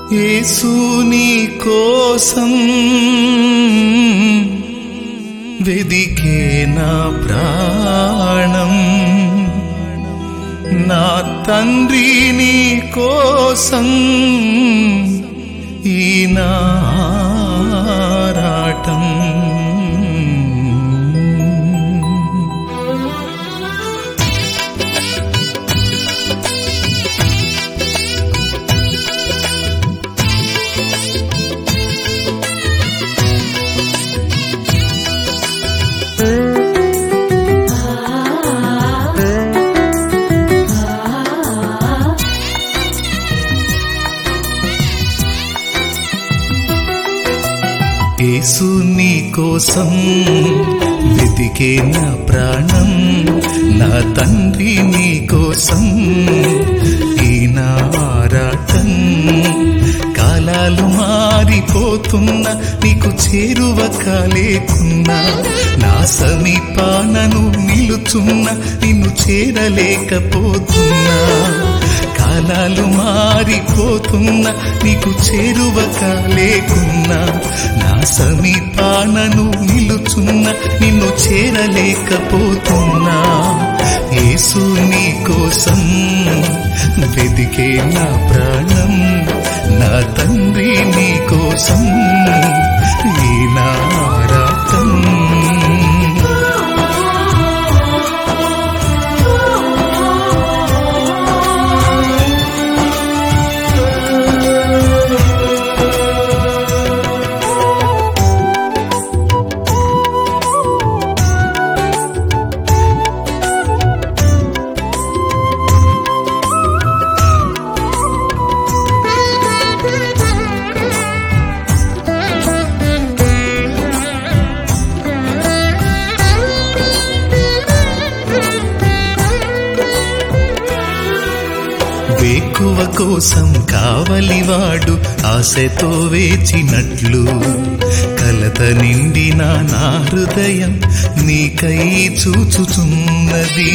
యేసు నీ కోసం వెదికే నా ప్రాణం నా తండ్రి నీ కోసం ఈ నారాటం యేసు నీ కోసం వెతికే నా ప్రాణం నా తండ్రి నీ కోసం ఈ నా ఆరాటం కాలాలు మారిపోతున్నా నీకు చేరువ కాలేకున్నా నా సమీపానను నిలుచున్నా నిన్ను చేరలేకపోతున్నా కాలాలు మారిపోతున్నా నీకు చేరువ కాలేకున్నా నా సమీపానను నిలుచున్నా నిన్ను చేరలేకపోతున్నా యేసు నీ కోసం వెదికే నా ప్రాణం నా తండ్రి నీ కోసం ఈ నారాటం వేకువ కోసం కావలివాడు ఆశతో వేచినట్లు కలత నిండిన నా హృదయం నీకై చూచుచున్నది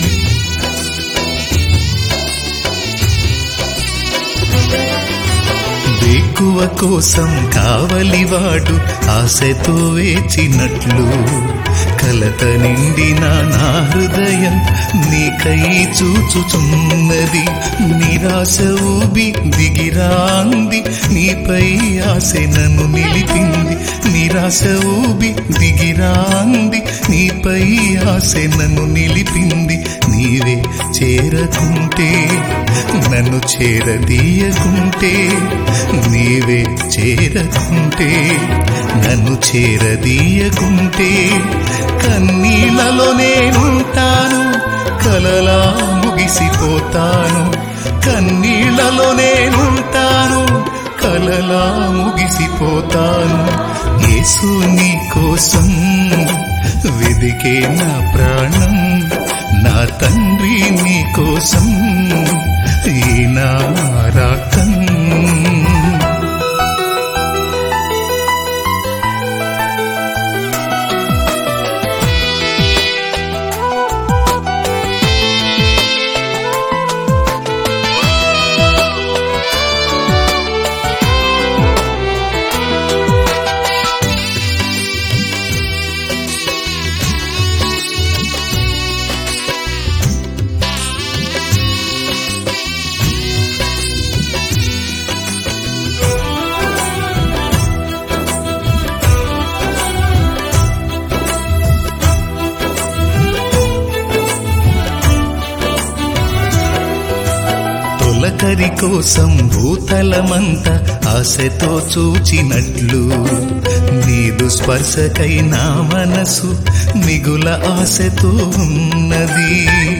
వేకువ కోసం కావలివాడు ఆశతో వేచినట్లు కలత నిండిన నా హృదయం నీకై చూచుచున్నది నిరాశ ఊబి దిగిరాంది నీపై ఆశ నన్ను నిలిపింది నిరాశ ఊబి దిగిరాంది నీపై ఆశ నన్ను నిలిపింది నీవే చేరకుంటే నన్ను చేరదీయకుంటే నీవే చేరకుంటే నన్ను చేరదీయకుంటే కన్నీళ్ళలో నేనుంటాను కలలా ముగిసిపోతాను కన్నీళ్ళలో నేనుంటాను కలలా ముగిసిపోతాను యేసు నీ కోసం వెదికే నా ప్రాణం నా తండ్రి నీ కోసం ఈ నారాటం తొలకరి కోసం భూతలమంత ఆశతో చూచినట్లు నీదు స్పర్శకై నా మనసు మిగుల ఆశతో ఉన్నది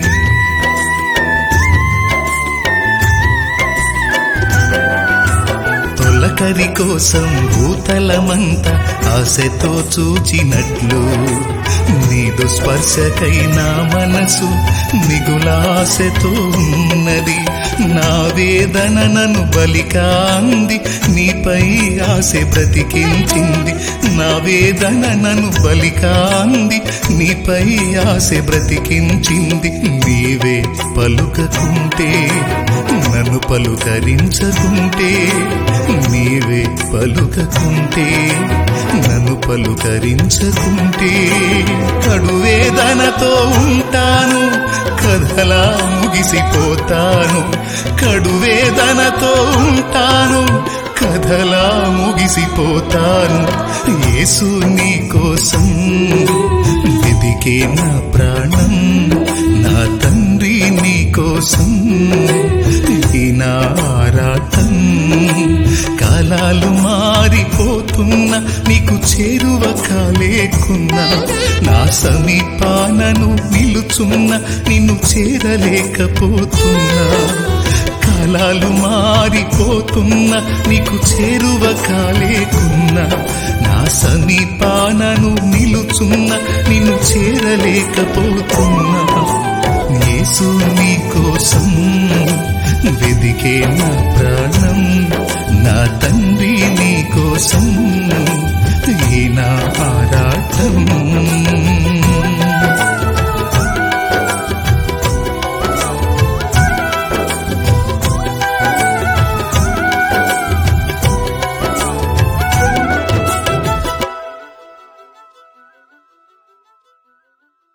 తొలకరి కోసం భూతలమంత ఆశతో చూచినట్లు నీదు స్పర్శకై నా మనసు మిగులాశతో ఉన్నది నా వేదన నన్ను బలికాంది నీపై ఆశ బ్రతికించింది నా వేదన నన్ను బలికాంది నీపై ఆశ బ్రతికించింది నీవే పలుకకుంటే నన్ను పలుకరించకుంటే నీవే పలుకకుంటే నన్ను పలుకరించకుంటే కడువేదనతో ఉంటాను కథలా ముగిసిపోతాను కడువేదనతో ఉంటాను కథలా ముగిసిపోతాను యేసు నీ కోసం వెదికే నా ప్రాణం నా తండ్రి నీ కోసం ఈ నా ఆరాటం కాలాలు మారిపోతున్నా నీకు చేరువ కాలేకున్నా నా సమీపానను నిలుచున్నా నిన్ను చేరలేకపోతున్నా కాలాలు మారిపోతున్నా నీకు చేరువ కాలేకున్నా నా సమీపానను నిలుచున్నా నిన్ను చేరలేకపోతున్నా యేసు నీ కోసం వెదికే నా ప్రాణం నా తండ్రి నీ కోసం